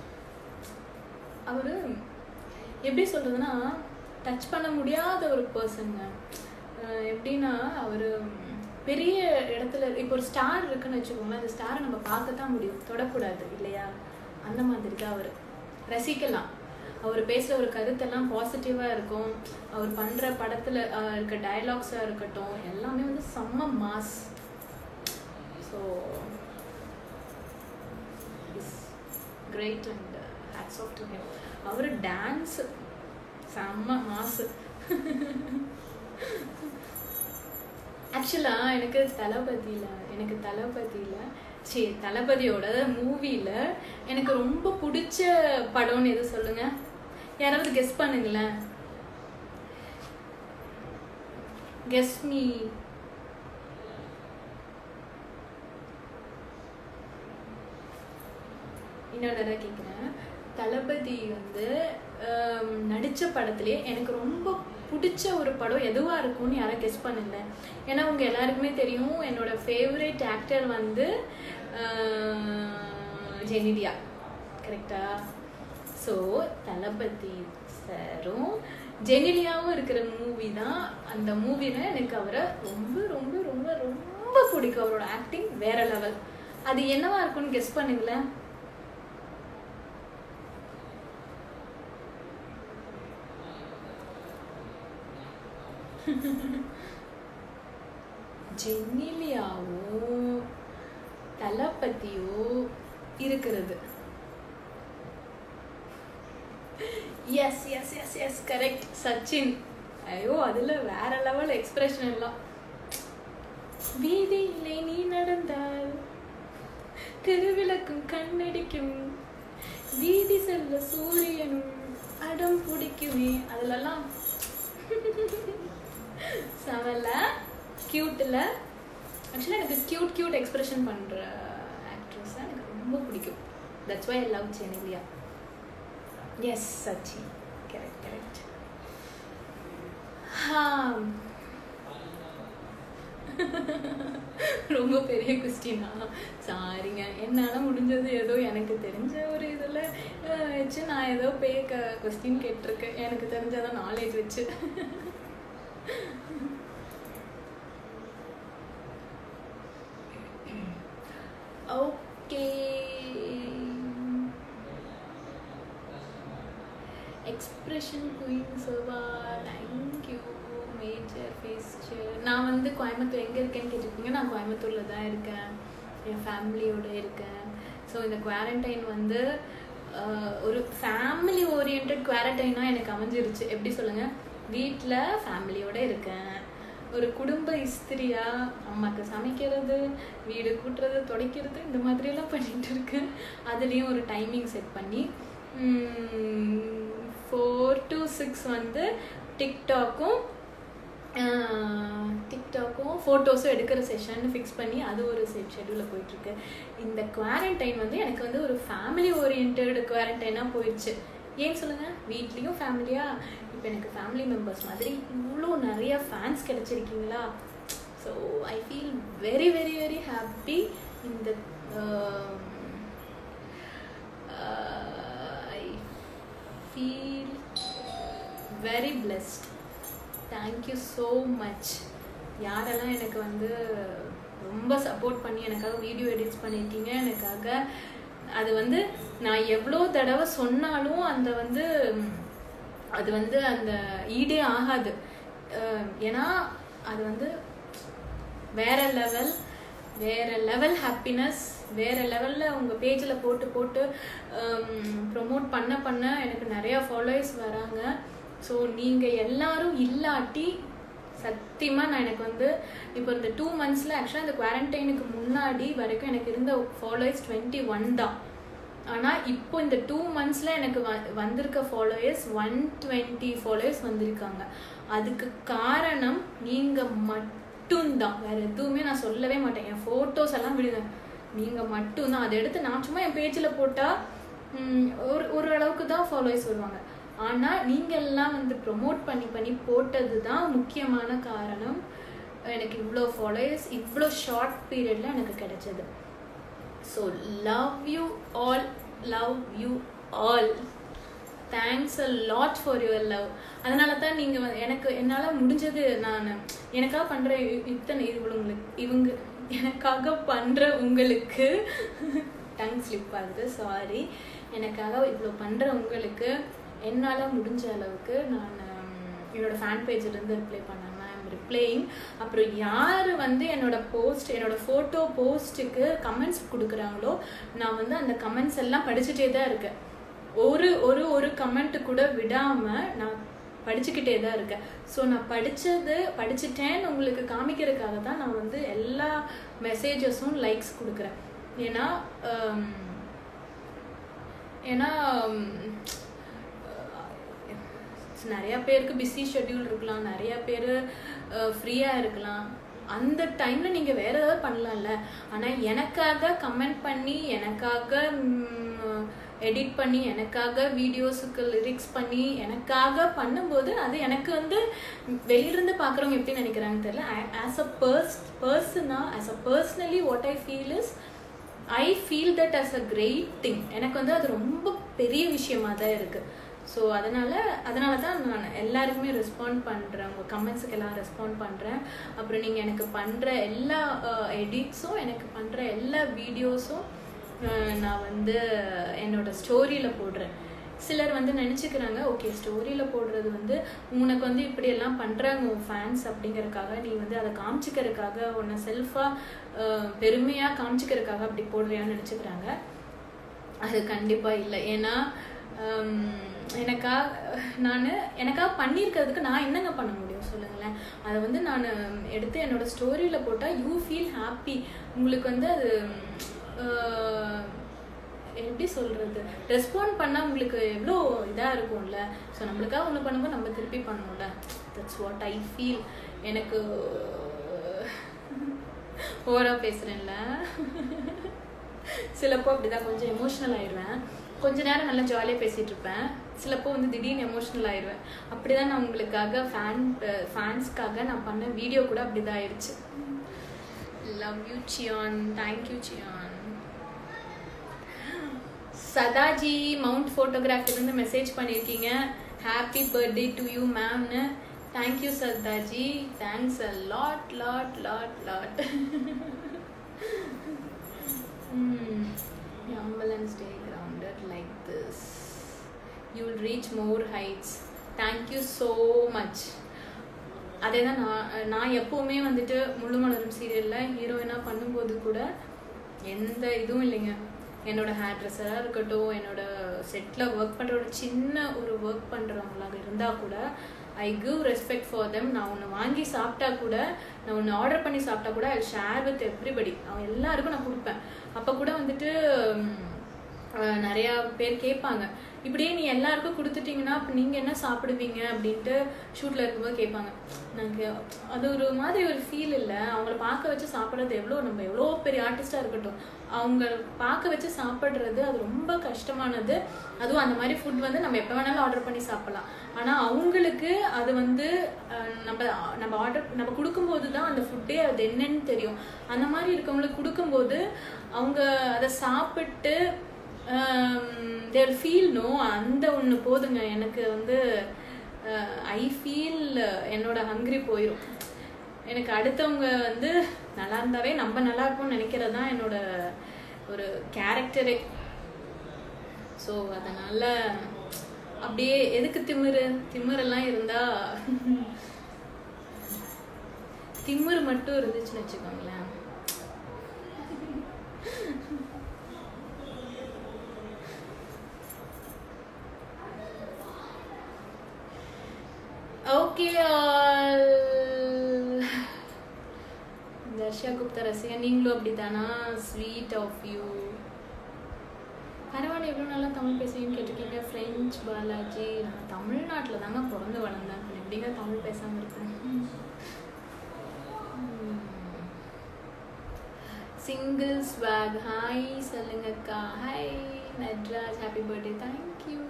அவரு எப்படி சொல்றதுன்னா டச் பண்ண முடியாத ஒரு பர்சனுங்க எப்படின்னா அவர் பெரிய இடத்துல இப்போ ஒரு ஸ்டார் இருக்குன்னு வச்சுக்கோங்களேன் அந்த ஸ்டாரை நம்ம பார்க்க தான் முடியும் தொடக்கூடாது இல்லையா அந்த மாதிரி தான் அவர் ரசிக்கலாம் அவர் பேசுகிற ஒரு கருத்தெல்லாம் பாசிட்டிவாக இருக்கும் அவர் பண்ணுற படத்தில் இருக்க டயலாக்ஸாக இருக்கட்டும் எல்லாமே வந்து செம்ம mass so is great and hats off to him அவர் டான்ஸ் செம்ம மாசு ஆக்சுவலாக எனக்கு தளபதியில் எனக்கு தளபதியில் சரி தளபதியோட மூவியில் எனக்கு ரொம்ப பிடிச்ச படம்னு எது சொல்லுங்க யாராவது கெஸ் பண்ணுங்களேன் கெஸ் மீ இன்னொரு தடவை கேட்குறேன் தளபதி வந்து நடித்த படத்துலேயே எனக்கு ரொம்ப பிடிச்ச ஒரு படம் எதுவாக இருக்கும்னு யாரும் கெஸ் பண்ணல ஏன்னா உங்கள் எல்லாருக்குமே தெரியும் என்னோட ஃபேவரட் ஆக்டர் வந்து ஜெனிலியா கரெக்டா ஸோ தளபதி சாரும் ஜெனிலியாவும் இருக்கிற மூவி தான் அந்த மூவியில் எனக்கு அவரை ரொம்ப ரொம்ப ரொம்ப ரொம்ப பிடிக்கும் அவரோட ஆக்டிங் வேற லெவல் அது என்னவா இருக்கும்னு கெஸ் பண்ணுங்களேன் ஜெனிலியாவோ தளபதியோ இருக்கிறது yes yes yes yes correct Sachin ஐயோ அதில் வேற லெவல் எக்ஸ்பிரஷன் எல்லாம் வீதியிலே நீ நடந்தால் திருவிளக்கும் கண்ணடிக்கும் வீதி செல்ல சூரியனும் அடம் பிடிக்குமே அதுலலாம் செவல கியூட்டில் ஆக்சுவலாக எனக்கு கியூட் கியூட் எக்ஸ்பிரஷன் பண்ணுற ஆக்ட்ரஸ் எனக்கு ரொம்ப பிடிக்கும் that's why I love Genelia yes Sachi correct correct ரொம்ப பெரிய கொஸ்டினா சாரிங்க என்னால் முடிஞ்சது ஏதோ எனக்கு தெரிஞ்ச ஒரு இதில் வச்சு நான் ஏதோ பே க கொஸ்டின் கேட்டிருக்கேன் எனக்கு தெரிஞ்சதான் நாலேஜ் வச்சு okay expression queen Shobha thank you major ஃபேஸ்டர் நான் வந்து கோயம்புத்தூர் எங்கே இருக்கேன்னு கேட்டிருக்கீங்க நான் கோயம்புத்தூரில் தான் இருக்கேன் என் ஃபேமிலியோடு இருக்கேன் ஸோ இந்த குவாரண்டைன் வந்து ஒரு ஃபேமிலி ஓரியன்ட் குவாரண்டைனாக எனக்கு அமைஞ்சிருச்சு எப்படி சொல்லுங்கள் வீட்டில் ஃபேமிலியோடு இருக்கேன் ஒரு குடும்ப இஸ்திரியா அம்மாக்கு சமைக்கிறது வீடு கூட்டுறது துடைக்கிறது இந்த மாதிரியெல்லாம் பண்ணிட்டு இருக்கேன் அதுலேயும் ஒரு டைமிங் செட் பண்ணி ஃபோர் டு சிக்ஸ் வந்து டிக்டாக்கும் டிக்டாக்கும் ஃபோட்டோஸும் எடுக்கிற செஷன் ஃபிக்ஸ் பண்ணி அது ஒரு ஷெடியூலில் போயிட்டுருக்கு இந்த குவாரண்டைன் வந்து எனக்கு வந்து ஒரு ஃபேமிலி ஓரியன்ட் குவாரண்டைனாக போயிடுச்சு ஏன் சொல்லுங்கள் வீட்லேயும் ஃபேமிலியாக இப்போ எனக்கு ஃபேமிலி மெம்பர்ஸ் மாதிரி இவ்வளோ நிறைய ஃபேன்ஸ் கிடச்சிருக்கீங்களா so I feel very very very happy இந்த I feel very blessed thank you so much யாரெல்லாம் எனக்கு வந்து ரொம்ப சப்போர்ட் பண்ணி எனக்காக வீடியோ எடிட்ஸ் பண்ணியிருக்கீங்க எனக்காக அது வந்து நான் எவ்வளோ தடவை சொன்னாலும் அந்த வந்து அது வந்து அந்த ஈடே ஆகாது ஏன்னா அது வந்து வேற லெவல் வேற லெவல் ஹாப்பினஸ் வேற லெவலில் உங்கள் பேஜில் போட்டு போட்டு ப்ரொமோட் பண்ண பண்ண எனக்கு நிறையா ஃபாலோவர்ஸ் வராங்க ஸோ நீங்கள் எல்லாரும் இல்லாட்டி சத்தியமாக நான் எனக்கு வந்து இப்போ இந்த டூ மந்த்ஸில் ஆக்சுவலாக இந்த குவாரண்டைனுக்கு முன்னாடி வரைக்கும் எனக்கு இருந்த ஃபாலோவர்ஸ் டுவெண்ட்டி ஒன் தான் ஆனால் இப்போ இந்த டூ மந்த்ஸில் எனக்கு வ வந்திருக்க ஃபாலோவர்ஸ் ஒன் டுவெண்ட்டி ஃபாலோவர்ஸ் வந்திருக்காங்க அதுக்கு காரணம் நீங்கள் மட்டும்தான் வேறு எதுவுமே நான் சொல்லவே மாட்டேன் என் ஃபோட்டோஸ் எல்லாம் விடுங்க நீங்கள் மட்டும்தான் அதை எடுத்து நான் சும்மா என் பேஜில் போட்டால் ஒரு ஒரு அளவுக்கு தான் ஃபாலோவர்ஸ் வருவாங்க ஆனால் நீங்கள் எல்லாம் வந்து ப்ரொமோட் பண்ணி பண்ணி போட்டது தான் முக்கியமான காரணம் எனக்கு இவ்வளோ ஃபாலோயர்ஸ் இவ்வளோ ஷார்ட் பீரியடில் எனக்கு கிடைச்சது so love you all love you all thanks a lot for your love அதனால தான் நீங்கள் எனக்கு என்னால் முடிஞ்சது நான் எனக்காக பண்ணுற இத்தனை இவங்களுக்கு இவங்க எனக்காக பண்ணுற உங்களுக்கு டங் ஸ்லிப் ஆகுது சாரி எனக்காக இவ்வளோ பண்ணுற உங்களுக்கு என்னால் முடிஞ்ச அளவுக்கு நான் என்னோட ஃபேன் பேஜ்லேருந்து ரிப்ளை பண்ணாங்க ஐம் ரிப்ளையிங் அப்புறம் யார் வந்து என்னோட போஸ்ட் என்னோட ஃபோட்டோ போஸ்ட்டுக்கு கமெண்ட்ஸ் கொடுக்குறாங்களோ நான் வந்து அந்த கமெண்ட்ஸ் எல்லாம் படிச்சுட்டே தான் இருக்கேன் ஒரு ஒரு ஒரு கமெண்ட் கூட விடாமல் நான் படிச்சுக்கிட்டே தான் இருக்கேன் ஸோ நான் படித்தது படிச்சுட்டேன்னு உங்களுக்கு காமிக்கிறதுக்காக தான் நான் வந்து எல்லா மெசேஜஸும் லைக்ஸ் கொடுக்குறேன் ஏன்னா ஏன்னா நிறையா பேருக்கு பிஸி ஷெட்யூல் இருக்கலாம் நிறையா பேர் ஃப்ரீயாக இருக்கலாம் அந்த டைமில் நீங்கள் வேறு ஏதாவது பண்ணலாம்ல ஆனால் எனக்காக கமெண்ட் பண்ணி எனக்காக எடிட் பண்ணி எனக்காக வீடியோஸுக்கு லிரிக்ஸ் பண்ணி எனக்காக பண்ணும்போது அது எனக்கு வந்து வெளியிருந்து பார்க்குறவங்க எப்படி நினைக்கிறாங்கன்னு தெரியல ஆஸ் அ பர்ஸ் பர்சனாக as a personally what I feel is I feel that as a great thing எனக்கு வந்து அது ரொம்ப பெரிய விஷயமா தான் இருக்குது ஸோ அதனால் அதனால தான் நான் எல்லாருக்குமே ரெஸ்பாண்ட் பண்ணுறேன் உங்கள் கமெண்ட்ஸுக்கு எல்லாம் ரெஸ்பாண்ட் பண்ணுறேன் அப்புறம் நீங்கள் எனக்கு பண்ணுற எல்லா எடிட்ஸும் எனக்கு பண்ணுற எல்லா வீடியோஸும் நான் வந்து என்னோட ஸ்டோரியில் போடுறேன் சிலர் வந்து நினச்சிக்கிறாங்க ஓகே ஸ்டோரியில் போடுறது வந்து உனக்கு வந்து இப்படியெல்லாம் பண்ணுறாங்க உன் ஃபேன்ஸ் அப்படிங்கறக்காக நீ வந்து அதை காமிச்சிக்கிறதுக்காக உன்னை செல்ஃபாக பெருமையாக காமிச்சிக்கிறதுக்காக அப்படி போடுறியான்னு நினச்சிக்கிறாங்க அது கண்டிப்பாக இல்லை ஏன்னா எனக்காக நான் எனக்காக பண்ணியிருக்கிறதுக்கு நான் என்னங்க பண்ண முடியும் சொல்லுங்களேன் அதை வந்து நான் எடுத்து என்னோட ஸ்டோரியில் போட்டால் யூ ஃபீல் ஹாப்பி உங்களுக்கு வந்து அது எப்படி சொல்கிறது ரெஸ்பாண்ட் பண்ணால் உங்களுக்கு எவ்வளோ இதாக இருக்கும்ல ஸோ நம்மளுக்காக ஒன்று பண்ணும்போது நம்ம திருப்பி பண்ணணும்ல தட்ஸ் வாட் ஐ ஃபீல் எனக்கு ஓவராக பேசுகிறேன்ல சிலப்போ அப்படி தான் கொஞ்சம் எமோஷ்னல் ஆயிடுவேன் கொஞ்ச நேரம் நல்லா ஜாலியாக பேசிகிட்டு இருப்பேன் சிலப்போ வந்து திடீர்னு எமோஷ்னல் ஆயிடுவேன் அப்படி தான் நான் உங்களுக்காக ஃபேன் ஃபேன்ஸ்க்காக நான் பண்ண வீடியோ கூட அப்படி தான் ஆயிடுச்சு love you Siyan thank you Siyan Sathaji mount ஃபோட்டோகிராஃபிலேருந்து மெசேஜ் பண்ணியிருக்கீங்க ஹாப்பி பர்த்டே டு யூ மேம்னு thank you Sathaji thanks a lot lot lot lot humble and stay grounded like this you will reach more heights thank you so much அதே தான் நான் நான் எப்போவுமே வந்துட்டு முள்ளு மலரும் சீரியலில் ஹீரோயினாக பண்ணும்போது கூட எந்த இதுவும் இல்லைங்க என்னோட ஹேர் ட்ரெஸ்ஸராக இருக்கட்டும் என்னோட செட்டில் ஒர்க் பண்ணுறோட சின்ன ஒரு ஒர்க் பண்ணுறவங்களாக இருந்தால் கூட I give respect for them நான் ஒன்று வாங்கி சாப்பிட்டா கூட நான் ஒன்று ஆர்டர் பண்ணி சாப்பிட்டா கூட ஐ ஷேர் வித் எவ்ரிபடி அவன் எல்லாருக்கும் நான் கொடுப்பேன் அப்போ கூட வந்துட்டு நிறையா பேர் கேட்பாங்க இப்படியே நீ எல்லாருக்கும் கொடுத்துட்டீங்கன்னா அப்போ நீங்கள் என்ன சாப்பிடுவீங்க அப்படின்ட்டு ஷூட்டில் இருக்கும்போது கேட்பாங்க நாங்கள் அது ஒரு மாதிரி ஒரு ஃபீல் இல்லை அவங்கள பார்க்க வச்சு சாப்பிட்றது எவ்வளோ நம்ம எவ்வளோ பெரிய ஆர்டிஸ்டாக இருக்கட்டும் அவங்க பார்க்க வச்சு சாப்பிட்றது அது ரொம்ப கஷ்டமானது அதுவும் அந்த மாதிரி ஃபுட் வந்து நம்ம எப்போ வேணாலும் ஆர்டர் பண்ணி சாப்பிட்லாம் ஆனால் அவங்களுக்கு அது வந்து நம்ம நம்ம ஆர்டர் நம்ம கொடுக்கும்போது தான் அந்த ஃபுட்டே அது என்னன்னு தெரியும் அந்த மாதிரி இருக்கவங்களுக்கு கொடுக்கும்போது அவங்க அதை சாப்பிட்டு தேர் ஃபீல் நோ அந்த ஒன்று போதுங்க எனக்கு வந்து ஐ ஃபீல் என்னோட ஹங்க்ரி போயிடும் எனக்கு அடுத்தவங்க வந்து நல்லா இருந்தாவே நம்ம நல்லா இருப்போம்னு நினைக்கிறது தான் என்னோட ஒரு கேரக்டரே ஸோ அதனால் அப்படியே எதுக்கு திமிரு திமிரெல்லாம் இருந்தா திமிரு மட்டும் இருந்துச்சுன்னு வச்சுக்கோங்களேன் ஓகே தர்ஷா குப்தா ரசிகன் நீங்களும் அப்படித்தானா ஸ்வீட் ஆஃப் யூ பரவாயில்ல எவ்வளோ நல்லா தமிழ் பேசுவீங்கன்னு கேட்டிருக்கீங்க ஃப்ரெஞ்ச் பாலாஜி நான் தமிழ்நாட்டில் தாங்க பிறந்து வளர்ந்தேன் எப்படிங்க தமிழ் பேசாமல் இருக்கேன் சிங்கிள் ஸ்வாக் ஹாய் சொல்லுங்கக்கா hi Natraj happy birthday thank you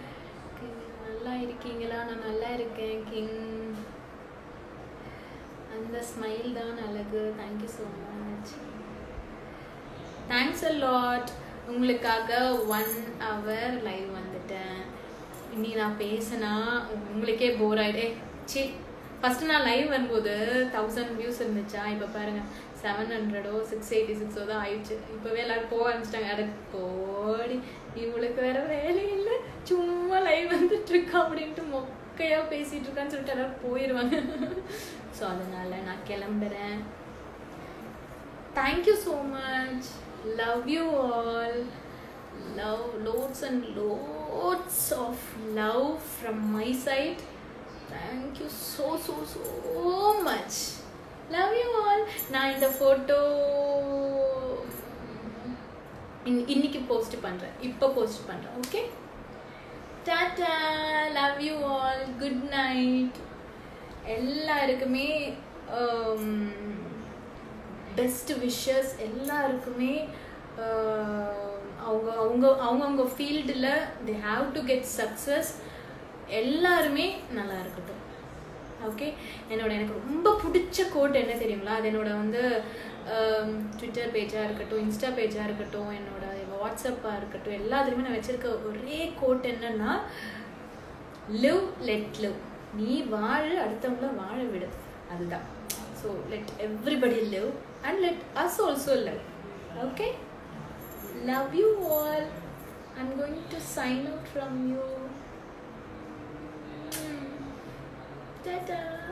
நல்லா இருக்கீங்களா நான் நல்லா இருக்கேன் கிங் அந்த ஸ்மைல் தான் அழகு thank you so much thanks a lot உங்களுக்காக ஒன் ஹவர் லைவ் வந்துட்டேன் இனி நான் பேசினா உங்களுக்கே போர் ஆயிடே சி ஃபஸ்ட்டு நான் லைவ் வரும்போது தௌசண்ட் வியூஸ் இருந்துச்சா இப்போ பாருங்க செவன் ஹண்ட்ரடோ சிக்ஸ் எயிட்டி சிக்ஸோ தான் ஆயிடுச்சு இப்போவே எல்லாரும் போக ஆரம்பிச்சிட்டாங்க அட போடி இவளுக்கு வேற வேலை இல்லை சும்மா லைவ் வந்துட்டு இருக்கா அப்படின்ட்டு மொக்கையா பேசிட்டு இருக்கான்னு சொல்லிட்டு எல்லாரும் போயிடுவாங்க ஸோ அதனால நான் கிளம்புறேன் thank you so much love you all love lots and lots of love from my side thank you so so so much love you all நான் இந்த ஃபோட்டோ இன்னைக்கு போஸ்ட் பண்ணுறேன் இப்போ போஸ்ட் பண்ணுறேன் okay tata love you all good night எல்லாருக்குமே best wishes எல்லாருக்குமே அவங்க அவங்க அவங்கவுங்க ஃபீல்டில் they have to get success எல்லாருமே நல்லா இருக்கட்டும் ஓகே என்னோட எனக்கு ரொம்ப பிடிச்ச கோட் என்ன தெரியுங்களா அது என்னோட வந்து ட்விட்டர் பேஜாக இருக்கட்டும் இன்ஸ்டா பேஜாக இருக்கட்டும் என்னோட வாட்ஸ்அப்பாக இருக்கட்டும் எல்லாத்துலேயுமே நான் வச்சுருக்க ஒரே கோட் என்னன்னா லிவ் லெட் லிவ் நீ வாழ அடுத்தவங்கள வாழ விடு அதுதான் so let everybody live and let us also live okay love you all I'm going to sign out from you Ta-da!